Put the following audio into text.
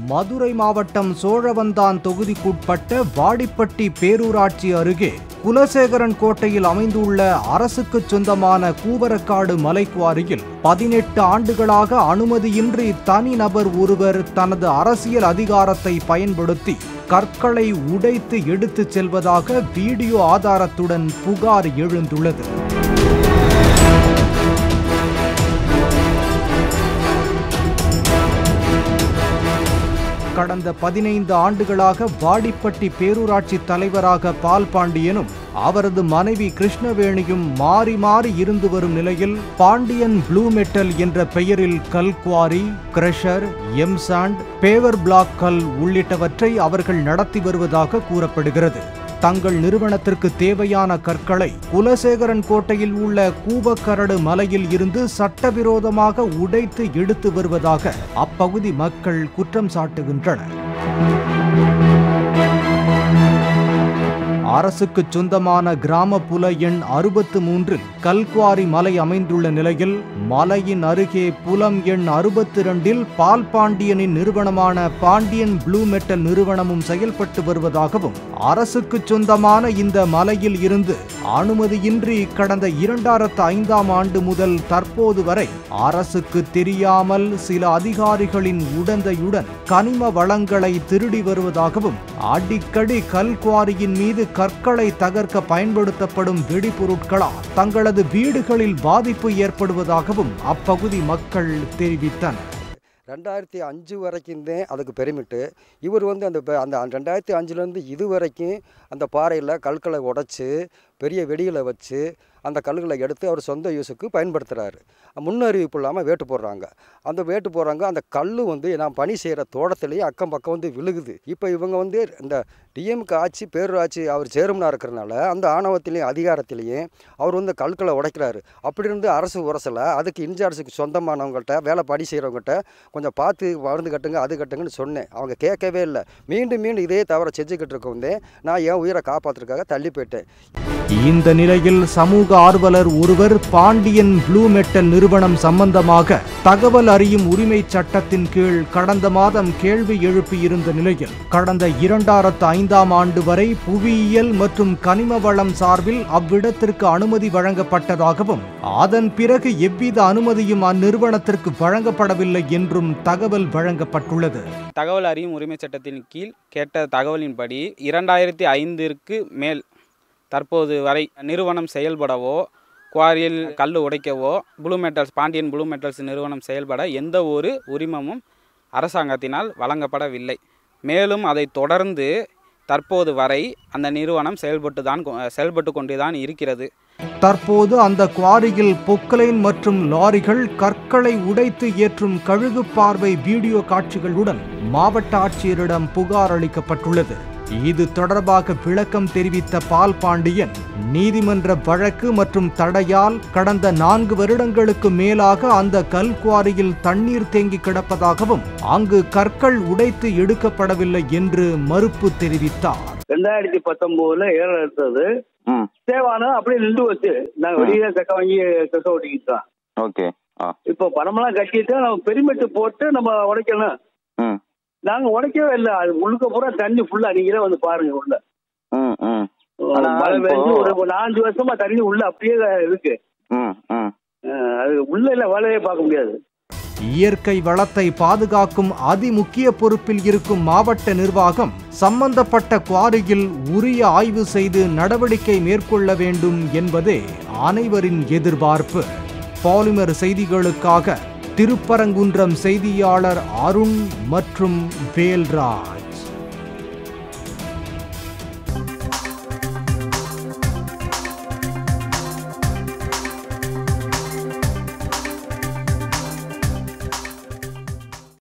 மதுரை மாவட்டம் சோழவந்தான் தொகுதிக்குட்பட்ட வாடிப்பட்டி பேரூராட்சி அருகே குலசேகரன் கோட்டையில் அமைந்துள்ள அரசுக்கு சொந்தமான கூவரக்காடு மலைக்குவாரியில் பதினெட்டு ஆண்டுகளாக அனுமதியின்றி தனிநபர் ஒருவர் தனது அரசியல் அதிகாரத்தை பயன்படுத்தி கற்களை உடைத்து எடுத்துச் செல்வதாக வீடியோ ஆதாரத்துடன் புகார் எழுந்துள்ளது கடந்த பதினைந்து ஆண்டுகளாக வாடிப்பட்டி பேரூராட்சி தலைவராக பால் பாண்டியனும் அவரது மனைவி கிருஷ்ணவேணியும் மாறி மாறி இருந்து வரும் நிலையில் பாண்டியன் ப்ளூ மெட்டல் என்ற பெயரில் கல் quarry crusher M sand paver block கல் உள்ளிட்டவற்றை அவர்கள் நடத்தி வருவதாக கூறப்படுகிறது தங்கள் நிறுவனத்திற்கு தேவையான கற்களை குலசேகரன் கோட்டையில் உள்ள கூவக்கரடு மலையில் இருந்து சட்டவிரோதமாக உடைத்து எடுத்து வருவதாக அப்பகுதி மக்கள் குற்றம் சாட்டுகின்றனர் அரசுக்கு சொந்தமான கிராம புல எண் அறுபத்து மூன்றில் கல்குவாரி மலை அமைந்துள்ள நிலையில் மலையின் அருகே புலம் எண் அறுபத்தி இரண்டில் பால் பாண்டியனின் நிறுவனமான பாண்டியன் ப்ளூ மெட்டல் நிறுவனமும் செயல்பட்டு வருவதாகவும் அரசுக்கு சொந்தமான இந்த மலையில் இருந்து அனுமதியின்றி கடந்த இரண்டாயிரத்து ஐந்தாம் ஆண்டு முதல் தற்போது வரை அரசுக்கு தெரியாமல் சில அதிகாரிகளின் உடந்தையுடன் கனிம வளங்களை திருடி வருவதாகவும் அடிக்கடி கல்குவாரியின் மீது கற்களை தகர்க்க பயன்படுத்தப்படும் வெடிபொருட்களால் தங்களது வீடுகளில் பாதிப்பு ஏற்படுவதாகவும் அப்பகுதி மக்கள் தெரிவித்தனர் ரெண்டாயிரத்தி அஞ்சு வரைக்கும் தான் அதுக்கு பெருமிட்டு இவர் வந்து அந்த பெ- அந்த ரெண்டாயிரத்தி அஞ்சுலேருந்து இது வரைக்கும் அந்த பாறையில் கற்களை உடைச்சி பெரிய வெடிகளை வச்சு அந்த கல்லுகளை எடுத்து அவர் சொந்த யூஸுக்கு பயன்படுத்துகிறாரு முன்னறிவிப்பு இல்லாமல் வேட்டு போடுறாங்க அந்த வேட்டு போடுறாங்க அந்த கல் வந்து நான் பணி செய்கிற தோட்டத்துலேயும் அக்கம் பக்கம் வந்து விழுகுது இப்போ இவங்க வந்து இந்த டிஎம்க்கு ஆட்சி பேரூராட்சி அவர் சேர்மனாக இருக்கிறனால அந்த ஆணவத்திலையும் அதிகாரத்திலையும் அவர் வந்து கற்களை உடைக்கிறாரு அப்படி இருந்து அரசு உரசலை அதுக்கு இன்சார்ஜுக்கு சொந்தமானவங்கள்ட்ட வேலை பணி செய்கிறவங்ககிட்ட கொஞ்சம் பார்த்து மருந்து கட்டுங்க அது கட்டுங்கன்னு சொன்னேன் அவங்க கேட்கவே இல்லை மீண்டும் மீண்டும் இதே தவிர செஞ்சுக்கிட்டு இருக்கவங்க நான் என் உயிரை காப்பாற்றுறதுக்காக தள்ளி போயிட்டேன் இந்த நிலையில் சமூக ஆர்வலர் ஒருவர் பாண்டியன் ப்ளூ மெட்டல் நிறுவனம் சம்பந்தமாக தகவல் அறியும் உரிமை சட்டத்தின் கீழ் கடந்த மாதம் கேள்வி எழுப்பியிருந்த நிலையில் கடந்த இரண்டாயிரத்து ஐந்தாம் ஆண்டு வரை புவியியல் மற்றும் கனிம வளம் சார்பில் அவ்விடத்திற்கு அனுமதி வழங்கப்பட்டதாகவும் அதன் பிறகு எவ்வித அனுமதியும் அந்நிறுவனத்திற்கு வழங்கப்படவில்லை என்றும் தகவல் வழங்கப்பட்டுள்ளது தகவல் அறியும் உரிமைச் சட்டத்தின் கீழ் கேட்ட தகவலின்படி இரண்டாயிரத்தி ஐந்திற்கு மேல் தற்போது வரை நிறுவனம் செயல்படவோ குவாரியில் கல் உடைக்கவோ blue metals Pandian blue metals நிறுவனம் செயல்பட எந்த ஒரு உரிமமும் அரசாங்கத்தினால் வழங்கப்படவில்லை மேலும் அதை தொடர்ந்து தற்போது வரை அந்த நிறுவனம் செயல்பட்டு தான் செயல்பட்டு கொண்டு தான் இருக்கிறது தற்போது அந்த குவாரியில் பொக்லைன் மற்றும் லாரிகள் கற்களை உடைத்து ஏற்றும் கழுகு பார்வை வீடியோ காட்சிகளுடன் மாவட்ட ஆட்சியரிடம் புகார் அளிக்கப்பட்டுள்ளது இது தொடர்பாக விளக்கம் தெரிவித்த பால் பாண்டியன் நீதிமன்ற வழக்கு மற்றும் தடையால் கடந்த நான்கு வருடங்களுக்கு மேலாக அந்த கல் குவாரியில் தண்ணீர் தேங்கி கிடப்பதாகவும் அங்கு கற்கள் உடைத்து எடுக்கப்படவில்லை என்று மறுப்பு தெரிவித்தார் ரெண்டாயிரத்தி பத்தொன்பதுல ஏலம் எடுத்தது ம் தேவானம் அப்படியே நின்று வச்சு நாங்க வெளியே கக்க வாங்கி கக்க ஓட்டிக்கிட்டோம் ஓகே ஆ இப்போ பணமெல்லாம் கட்டிட்டு நம்ம பெருமிட்டு போட்டு நம்ம உடைக்கணும் ம் நாங்க உடைக்கவே இல்லை அது முழுக்க பூரா தண்ணி ஃபுல்லா நீங்களே வந்து பாருங்க உள்ள ம் ம் ஆனா மழை இப்போ- பெஞ்சு ஒரு ஒரு நாலஞ்சு வருஷமா தண்ணி உள்ள அப்படியே இருக்கு ம் ம் அஹ் அது உள்ள இல்ல வேலையே பார்க்க முடியாது இயற்கை வளத்தை பாதுகாக்கும் அதிமுக்கிய பொறுப்பில் இருக்கும் மாவட்ட நிர்வாகம் சம்பந்தப்பட்ட குவாரியில் உரிய ஆய்வு செய்து நடவடிக்கை மேற்கொள்ள வேண்டும் என்பதே அனைவரின் எதிர்பார்ப்பு பாலிமர் செய்திகளுக்காக திருப்பரங்குன்றம் செய்தியாளர் அருண் மற்றும் வேல்ராஜ்